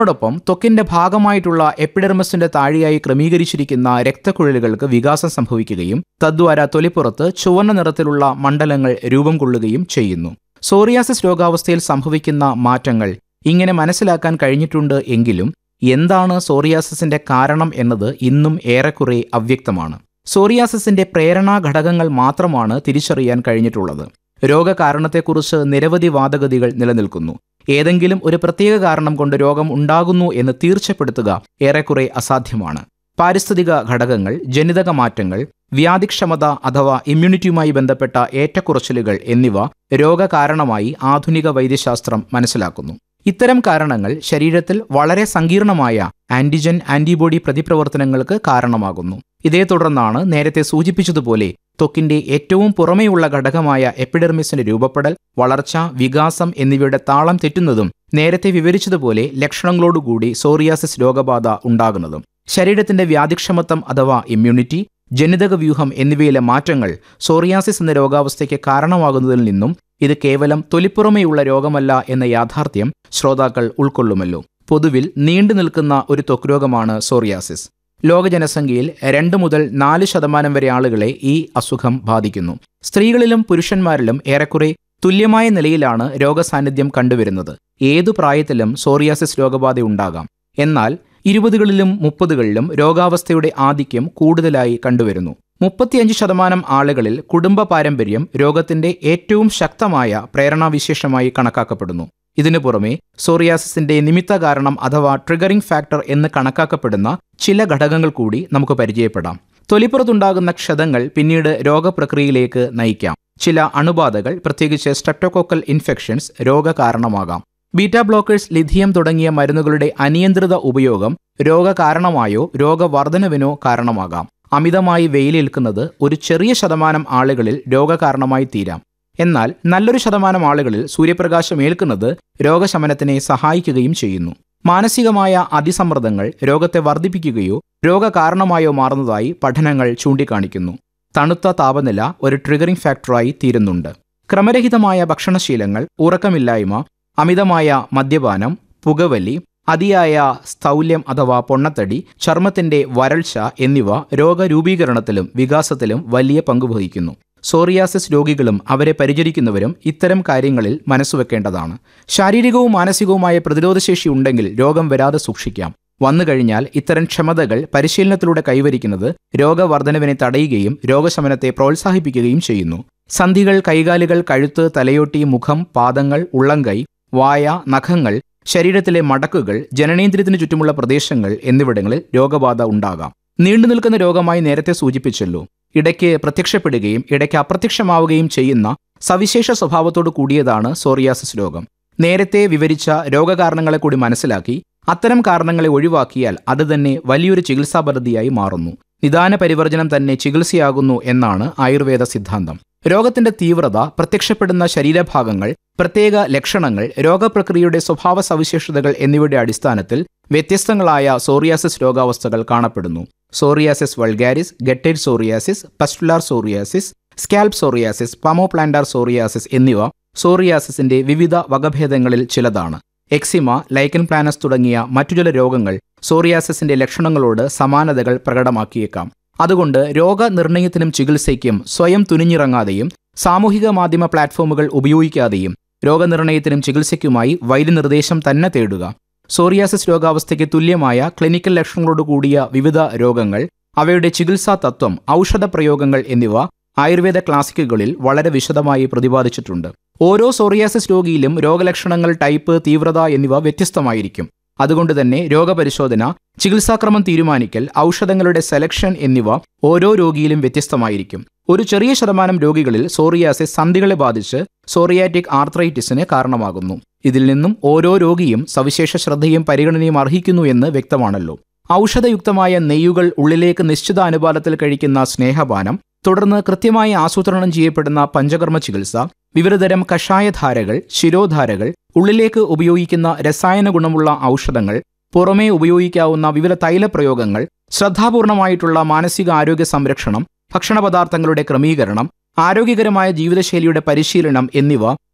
അതോടൊപ്പം ത്വക്കിന്റെ ഭാഗമായിട്ടുള്ള എപ്പിഡെർമസിന്റെ താഴെയായി ക്രമീകരിച്ചിരിക്കുന്ന രക്തക്കുഴലുകൾക്ക് വികാസം സംഭവിക്കുകയും തദ്വാര തൊലിപ്പുറത്ത് ചുവന്ന നിറത്തിലുള്ള മണ്ഡലങ്ങൾ രൂപം കൊള്ളുകയും ചെയ്യുന്നു സോറിയാസിസ് രോഗാവസ്ഥയിൽ സംഭവിക്കുന്ന മാറ്റങ്ങൾ ഇങ്ങനെ മനസ്സിലാക്കാൻ കഴിഞ്ഞിട്ടുണ്ട് എങ്കിലും എന്താണ് സോറിയാസിസിന്റെ കാരണം എന്നത് ഇന്നും ഏറെക്കുറെ അവ്യക്തമാണ് സോറിയാസിസിന്റെ പ്രേരണാ ഘടകങ്ങൾ മാത്രമാണ് തിരിച്ചറിയാൻ കഴിഞ്ഞിട്ടുള്ളത് രോഗകാരണത്തെക്കുറിച്ച് നിരവധി വാദഗതികൾ നിലനിൽക്കുന്നു ഏതെങ്കിലും ഒരു പ്രത്യേക കാരണം കൊണ്ട് രോഗം ഉണ്ടാകുന്നു എന്ന് തീർച്ചപ്പെടുത്തുക ഏറെക്കുറെ അസാധ്യമാണ് പാരിസ്ഥിതിക ഘടകങ്ങൾ ജനിതക മാറ്റങ്ങൾ വ്യാധിക്ഷമത അഥവാ ഇമ്മ്യൂണിറ്റിയുമായി ബന്ധപ്പെട്ട ഏറ്റക്കുറച്ചിലുകൾ എന്നിവ രോഗകാരണമായി ആധുനിക വൈദ്യശാസ്ത്രം മനസ്സിലാക്കുന്നു ഇത്തരം കാരണങ്ങൾ ശരീരത്തിൽ വളരെ സങ്കീർണമായ ആന്റിജൻ ആന്റിബോഡി പ്രതിപ്രവർത്തനങ്ങൾക്ക് കാരണമാകുന്നു ഇതേ തുടർന്നാണ് നേരത്തെ സൂചിപ്പിച്ചതുപോലെ ത്വക്കിന്റെ ഏറ്റവും പുറമേയുള്ള ഘടകമായ എപ്പിഡെർമിസിന്റെ രൂപപ്പെടൽ വളർച്ച വികാസം എന്നിവയുടെ താളം തെറ്റുന്നതും നേരത്തെ വിവരിച്ചതുപോലെ ലക്ഷണങ്ങളോടുകൂടി സോറിയാസിസ് രോഗബാധ ഉണ്ടാകുന്നതും ശരീരത്തിന്റെ വ്യാധിക്ഷമത്വം അഥവാ ഇമ്മ്യൂണിറ്റി ജനിതക വ്യൂഹം എന്നിവയിലെ മാറ്റങ്ങൾ സോറിയാസിസ് എന്ന രോഗാവസ്ഥയ്ക്ക് കാരണമാകുന്നതിൽ നിന്നും ഇത് കേവലം തൊലിപ്പുറമേയുള്ള രോഗമല്ല എന്ന യാഥാർത്ഥ്യം ശ്രോതാക്കൾ ഉൾക്കൊള്ളുമല്ലോ പൊതുവിൽ നീണ്ടു നിൽക്കുന്ന ഒരു ത്വക്ക് രോഗമാണ് സോറിയാസിസ് ലോക ജനസംഖ്യയിൽ രണ്ട് മുതൽ നാല് ശതമാനം വരെ ആളുകളെ ഈ അസുഖം ബാധിക്കുന്നു സ്ത്രീകളിലും പുരുഷന്മാരിലും ഏറെക്കുറെ തുല്യമായ നിലയിലാണ് രോഗസാന്നിധ്യം കണ്ടുവരുന്നത് ഏതു പ്രായത്തിലും സോറിയാസിസ് രോഗബാധ ഉണ്ടാകാം എന്നാൽ ഇരുപതുകളിലും മുപ്പതുകളിലും രോഗാവസ്ഥയുടെ ആധിക്യം കൂടുതലായി കണ്ടുവരുന്നു മുപ്പത്തിയഞ്ച് ശതമാനം ആളുകളിൽ കുടുംബ പാരമ്പര്യം രോഗത്തിന്റെ ഏറ്റവും ശക്തമായ പ്രേരണാവിശേഷമായി കണക്കാക്കപ്പെടുന്നു ഇതിനു പുറമെ സോറിയാസിസിന്റെ നിമിത്ത കാരണം അഥവാ ട്രിഗറിംഗ് ഫാക്ടർ എന്ന് കണക്കാക്കപ്പെടുന്ന ചില ഘടകങ്ങൾ കൂടി നമുക്ക് പരിചയപ്പെടാം തൊലിപ്പുറത്തുണ്ടാകുന്ന ക്ഷതങ്ങൾ പിന്നീട് രോഗപ്രക്രിയയിലേക്ക് നയിക്കാം ചില അണുബാധകൾ പ്രത്യേകിച്ച് സ്ട്രെപ്റ്റോകോക്കൽ ഇൻഫെക്ഷൻസ് രോഗകാരണമാകാം ബീറ്റ ബ്ലോക്കേഴ്സ് ലിഥിയം തുടങ്ങിയ മരുന്നുകളുടെ അനിയന്ത്രിത ഉപയോഗം രോഗകാരണമായോ രോഗവർദ്ധനവിനോ കാരണമാകാം അമിതമായി വെയിലേൽക്കുന്നത് ഒരു ചെറിയ ശതമാനം ആളുകളിൽ രോഗകാരണമായി തീരാം എന്നാൽ നല്ലൊരു ശതമാനം ആളുകളിൽ സൂര്യപ്രകാശം ഏൽക്കുന്നത് രോഗശമനത്തിനെ സഹായിക്കുകയും ചെയ്യുന്നു മാനസികമായ അതിസമ്മർദ്ദങ്ങൾ രോഗത്തെ വർദ്ധിപ്പിക്കുകയോ രോഗകാരണമായോ മാറുന്നതായി പഠനങ്ങൾ ചൂണ്ടിക്കാണിക്കുന്നു തണുത്ത താപനില ഒരു ട്രിഗറിംഗ് ഫാക്ടറായി തീരുന്നുണ്ട് ക്രമരഹിതമായ ഭക്ഷണശീലങ്ങൾ ഉറക്കമില്ലായ്മ അമിതമായ മദ്യപാനം പുകവലി അതിയായ സ്ഥൗല്യം അഥവാ പൊണ്ണത്തടി ചർമ്മത്തിന്റെ വരൾച്ച എന്നിവ രോഗരൂപീകരണത്തിലും വികാസത്തിലും വലിയ പങ്കുവഹിക്കുന്നു സോറിയാസിസ് രോഗികളും അവരെ പരിചരിക്കുന്നവരും ഇത്തരം കാര്യങ്ങളിൽ മനസ്സുവെക്കേണ്ടതാണ് ശാരീരികവും മാനസികവുമായ പ്രതിരോധശേഷി ഉണ്ടെങ്കിൽ രോഗം വരാതെ സൂക്ഷിക്കാം വന്നു കഴിഞ്ഞാൽ ഇത്തരം ക്ഷമതകൾ പരിശീലനത്തിലൂടെ കൈവരിക്കുന്നത് രോഗവർദ്ധനവിനെ തടയുകയും രോഗശമനത്തെ പ്രോത്സാഹിപ്പിക്കുകയും ചെയ്യുന്നു സന്ധികൾ കൈകാലുകൾ കഴുത്ത് തലയോട്ടി മുഖം പാദങ്ങൾ ഉള്ളംകൈ വായ നഖങ്ങൾ ശരീരത്തിലെ മടക്കുകൾ ജനനേന്ദ്രിയത്തിന് ചുറ്റുമുള്ള പ്രദേശങ്ങൾ എന്നിവിടങ്ങളിൽ രോഗബാധ ഉണ്ടാകാം നീണ്ടുനിൽക്കുന്ന രോഗമായി നേരത്തെ സൂചിപ്പിച്ചല്ലോ ഇടയ്ക്ക് പ്രത്യക്ഷപ്പെടുകയും ഇടയ്ക്ക് അപ്രത്യക്ഷമാവുകയും ചെയ്യുന്ന സവിശേഷ സ്വഭാവത്തോട് കൂടിയതാണ് സോറിയാസിസ് രോഗം നേരത്തെ വിവരിച്ച രോഗകാരണങ്ങളെ കൂടി മനസ്സിലാക്കി അത്തരം കാരണങ്ങളെ ഒഴിവാക്കിയാൽ അത് തന്നെ വലിയൊരു ചികിത്സാ പദ്ധതിയായി മാറുന്നു നിദാന പരിവർജനം തന്നെ ചികിത്സയാകുന്നു എന്നാണ് ആയുർവേദ സിദ്ധാന്തം രോഗത്തിന്റെ തീവ്രത പ്രത്യക്ഷപ്പെടുന്ന ശരീരഭാഗങ്ങൾ പ്രത്യേക ലക്ഷണങ്ങൾ രോഗപ്രക്രിയയുടെ സ്വഭാവ സവിശേഷതകൾ എന്നിവയുടെ അടിസ്ഥാനത്തിൽ വ്യത്യസ്തങ്ങളായ സോറിയാസിസ് രോഗാവസ്ഥകൾ കാണപ്പെടുന്നു psoriasis vulgaris guttate psoriasis pustular psoriasis scalp psoriasis palmoplantar psoriasis എന്നിവ സോറിയാസിസിന്റെ വിവിധ വകഭേദങ്ങളിൽ ചിലതാണ് എക്സിമ ലൈക്കൻ പ്ലാനസ് തുടങ്ങിയ മറ്റു ചില രോഗങ്ങൾ സോറിയാസിസിന്റെ ലക്ഷണങ്ങളോട് സമാനതകൾ പ്രകടമാക്കിയേക്കാം അതുകൊണ്ട് രോഗനിർണയത്തിനും ചികിത്സയ്ക്കും സ്വയം തുനിഞ്ഞിറങ്ങാതെയും സാമൂഹിക മാധ്യമ പ്ലാറ്റ്ഫോമുകൾ ഉപയോഗിക്കാതെയും രോഗനിർണയത്തിനും ചികിത്സയ്ക്കുമായി വൈദ്യനിർദ്ദേശം തന്നെ തേടുക സോറിയാസിസ് രോഗാവസ്ഥയ്ക്ക് തുല്യമായ ക്ലിനിക്കൽ ലക്ഷണങ്ങളോട് കൂടിയ വിവിധ രോഗങ്ങൾ അവയുടെ ചികിത്സാ തത്വം ഔഷധ പ്രയോഗങ്ങൾ എന്നിവ ആയുർവേദ ക്ലാസിക്കുകളിൽ വളരെ വിശദമായി പ്രതിപാദിച്ചിട്ടുണ്ട് ഓരോ സോറിയാസിസ് രോഗിയിലും രോഗലക്ഷണങ്ങൾ ടൈപ്പ് തീവ്രത എന്നിവ വ്യത്യസ്തമായിരിക്കും അതുകൊണ്ട് തന്നെ രോഗപരിശോധന ചികിത്സാക്രമം തീരുമാനിക്കൽ ഔഷധങ്ങളുടെ സെലക്ഷൻ എന്നിവ ഓരോ രോഗിയിലും വ്യത്യസ്തമായിരിക്കും ഒരു ചെറിയ ശതമാനം രോഗികളിൽ സോറിയാസിസ് സന്ധികളെ ബാധിച്ച് സോറിയാറ്റിക് ആർത്രൈറ്റിസിന് കാരണമാകുന്നു ഇതിൽ നിന്നും ഓരോ രോഗിയും സവിശേഷ ശ്രദ്ധയും പരിഗണനയും അർഹിക്കുന്നു എന്ന് വ്യക്തമാണല്ലോ ഔഷധയുക്തമായ നെയ്യുകൾ ഉള്ളിലേക്ക് നിശ്ചിത അനുപാതത്തിൽ കഴിക്കുന്ന സ്നേഹപാനം തുടർന്ന് കൃത്യമായി ആസൂത്രണം ചെയ്യപ്പെടുന്ന പഞ്ചകർമ്മ ചികിത്സ വിവിധതരം കഷായധാരകൾ ശിരോധാരകൾ ഉള്ളിലേക്ക് ഉപയോഗിക്കുന്ന രസായന ഗുണമുള്ള ഔഷധങ്ങൾ പുറമേ ഉപയോഗിക്കാവുന്ന വിവിധ തൈലപ്രയോഗങ്ങൾ ശ്രദ്ധാപൂർണമായിട്ടുള്ള മാനസിക ആരോഗ്യ സംരക്ഷണം ഭക്ഷണപദാർത്ഥങ്ങളുടെ ക്രമീകരണം ആരോഗ്യകരമായ ജീവിതശൈലിയുടെ പരിശീലനം എന്നിവ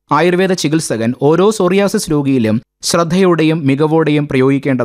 ആയുർവേദ ചികിത്സകൻ ഓരോ സോറിയാസിസ് രോഗിയിലും ശ്രദ്ധയോടെയും മികവോടെയും പ്രയോഗിക്കേണ്ട